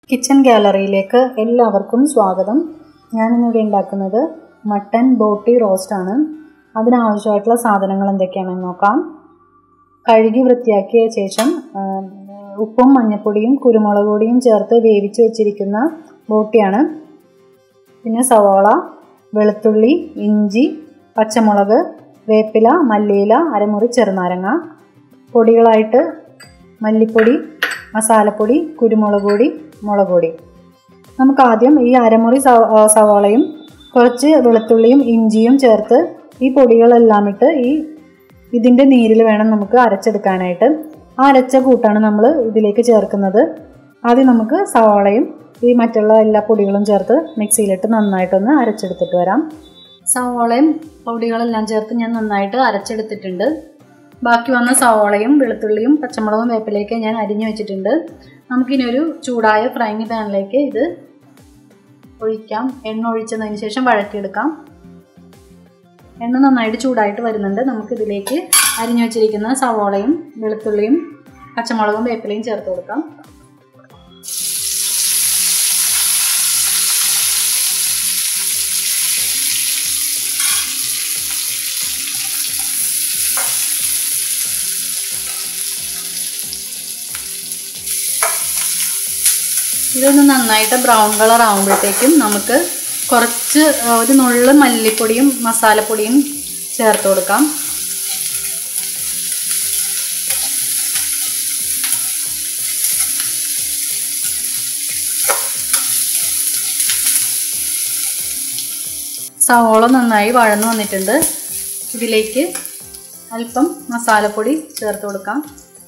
kitchen ഗാലറിയിലേക്ക് എല്ലാവർക്കും സ്വാഗതം ഞാനിന്നിവിടെ ഉണ്ടാക്കുന്നത് മട്ടൻ ബോട്ടി റോസ്റ്റാണ് അതിനാവശ്യമായിട്ടുള്ള സാധനങ്ങൾ എന്തൊക്കെയാണെന്ന് നോക്കാം കഴുകി വൃത്തിയാക്കിയ ശേഷം ആ, ഉപ്പും മഞ്ഞൾപ്പൊടിയും കുരുമുളക് പൊടിയും ചേർത്ത് വേവിച്ച് വെച്ചിരിക്കുന്ന ബോട്ടിയാണ് പിന്നെ സവാള വെളുത്തുള്ളി ഇഞ്ചി പച്ചമുളക് വേപ്പില മല്ലിയില അരമുറി ചെറുനാരങ്ങ പൊടികളായിട്ട് മല്ലിപ്പൊടി മസാലപ്പൊടി കുരുമുളക് പൊടി മുളക് പൊടി നമുക്ക് ആദ്യം ഈ അരമുറി സവ- ആ, സവാളയും കുറച്ച് വെളുത്തുള്ളിയും ഇഞ്ചിയും ചേർത്ത് ഈ പൊടികളെല്ലാം ഇട്ട് ഈ ഇതിൻ്റെ നീരിൽ വേണം നമുക്ക് അരച്ചെടുക്കാനായിട്ട് ആ അരച്ച കൂട്ടാണ് നമ്മൾ ഇതിലേക്ക് ചേർക്കുന്നത് ആദ്യം നമുക്ക് സവാളയും ഈ മറ്റുള്ള എല്ലാ പൊടികളും ചേർത്ത് മിക്സിയിലിട്ട് നന്നായിട്ടൊന്ന് അരച്ചെടുത്തിട്ട് വരാം സവാളയും പൊടികളെല്ലാം ചേർത്ത് ഞാൻ നന്നായിട്ട് അരച്ചെടുത്തിട്ടുണ്ട് ബാക്കി വന്ന സവാളയും വെളുത്തുള്ളിയും പച്ചമുളകും വേപ്പിലേക്ക് ഞാൻ അരിഞ്ഞു വെച്ചിട്ടുണ്ട് നമുക്കിനി ഒരു ചൂടായ ഫ്രൈങ് പാനിലേക്ക് ഇത് ഒഴിക്കാം എണ്ണ ഒഴിച്ചതിന് ശേഷം വഴറ്റിയെടുക്കാം എണ്ണ നന്നായിട്ട് ചൂടായിട്ട് വരുന്നുണ്ട് നമുക്കിതിലേക്ക് അരിഞ്ഞു വെച്ചിരിക്കുന്ന സവാളയും വെളുത്തുള്ളിയും പച്ചമുളകും വേപ്പിലയും ചേർത്ത് കൊടുക്കാം ഇതൊന്ന് നന്നായിട്ട് ബ്രൗൺ കളർ ആകുമ്പോഴത്തേക്കും നമുക്ക് കുറച്ച് ഒരു നുള്ള് മല്ലിപ്പൊടിയും മസാലപ്പൊടിയും ചേർത്ത് കൊടുക്കാം സവോള നന്നായി വഴന്നു വന്നിട്ടുണ്ട് ഇതിലേക്ക് അല്പം മസാലപ്പൊടി ചേർത്ത് കൊടുക്കാം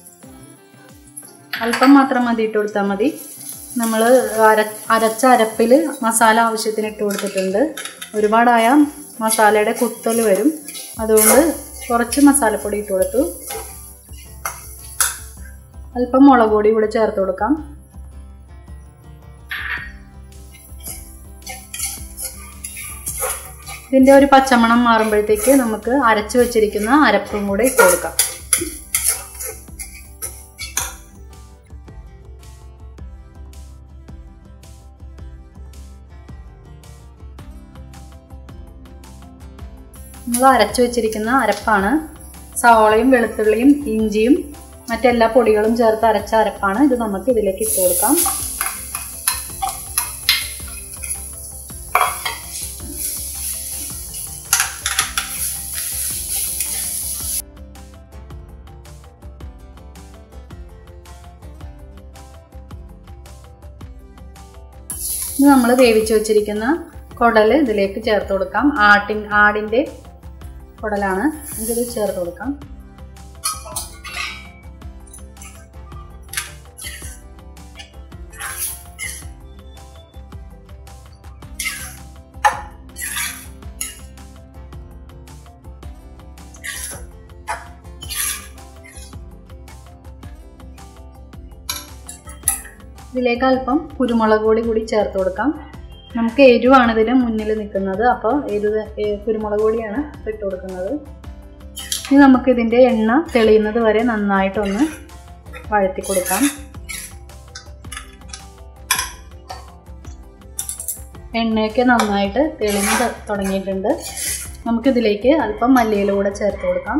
അല്പം മാത്രം മതി ഇട്ട് കൊടുത്താൽ മതി നമ്മൾ അര അരച്ച അരപ്പിൽ മസാല ആവശ്യത്തിന് ഇട്ട് കൊടുത്തിട്ടുണ്ട് ഒരുപാടായ മസാലയുടെ കുത്തൽ വരും അതുകൊണ്ട് കുറച്ച് മസാലപ്പൊടി ഇട്ട് കൊടുത്തു അല്പം മുളക് പൊടി കൂടെ ചേർത്ത് കൊടുക്കാം ഇതിൻ്റെ ഒരു പച്ചമണം മാറുമ്പോഴത്തേക്ക് നമുക്ക് അരച്ചു വെച്ചിരിക്കുന്ന അരപ്പും കൂടെ ഇട്ട് കൊടുക്കാം നമ്മൾ അരച്ചു വെച്ചിരിക്കുന്ന അരപ്പാണ് സവാളയും വെളുത്തുള്ളിയും ഇഞ്ചിയും മറ്റെല്ലാ പൊടികളും ചേർത്ത് അരച്ച അരപ്പാണ് ഇത് നമുക്ക് ഇതിലേക്ക് ഇട്ട് കൊടുക്കാം ഇനി നമ്മൾ വേവിച്ച് വെച്ചിരിക്കുന്ന കുടൽ ഇതിലേക്ക് ചേർത്ത് കൊടുക്കാം ആട്ടിൻ ആടിൻ്റെ കുടലാണ് ഇതിൽ ചേർത്ത് കൊടുക്കാം ഇതിലേക്ക് അല്പം കുരുമുളക് പൊടി കൂടി ചേർത്ത് കൊടുക്കാം നമുക്ക് എരിവാണ് ഇതിന് മുന്നിൽ നിൽക്കുന്നത് അപ്പോൾ എരിവ് ഏ- കുരുമുളക് പൊടിയാണ് ഇട്ട് കൊടുക്കുന്നത് ഇനി നമുക്ക് ഇതിൻ്റെ എണ്ണ തെളിയുന്നത് വരെ നന്നായിട്ടൊന്ന് വഴറ്റി കൊടുക്കാം എണ്ണയൊക്കെ നന്നായിട്ട് തെളിഞ്ഞ് ത- തുടങ്ങിയിട്ടുണ്ട് നമുക്കിതിലേക്ക് അല്പം മല്ലിയില കൂടെ ചേർത്ത് കൊടുക്കാം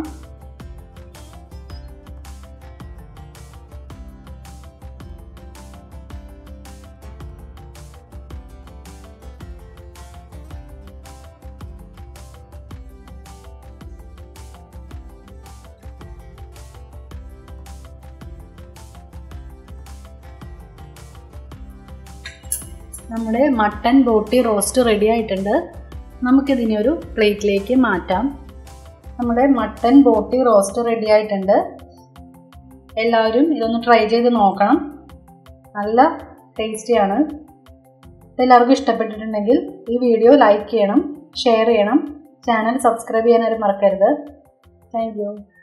നമ്മുടെ മട്ടൻ ബോട്ടി റോസ്റ്റ് റെഡി ആയിട്ടുണ്ട് നമുക്കിതിനെ ഒരു പ്ലേറ്റിലേക്ക് മാറ്റാം നമ്മുടെ മട്ടൻ ബോട്ടി റോസ്റ്റ് റെഡി ആയിട്ടുണ്ട് എല്ലാവരും ഇതൊന്ന് ട്രൈ ചെയ്ത് നോക്കണം നല്ല ടേസ്റ്റിയാണ് ഇതെല്ലാവർക്കും ഇഷ്ടപ്പെട്ടിട്ടുണ്ടെങ്കിൽ ഈ വീഡിയോ ലൈക്ക് ചെയ്യണം ഷെയർ ചെയ്യണം ചാനൽ സബ്സ്ക്രൈബ് ചെയ്യാനാരും മറക്കരുത് താങ്ക് യു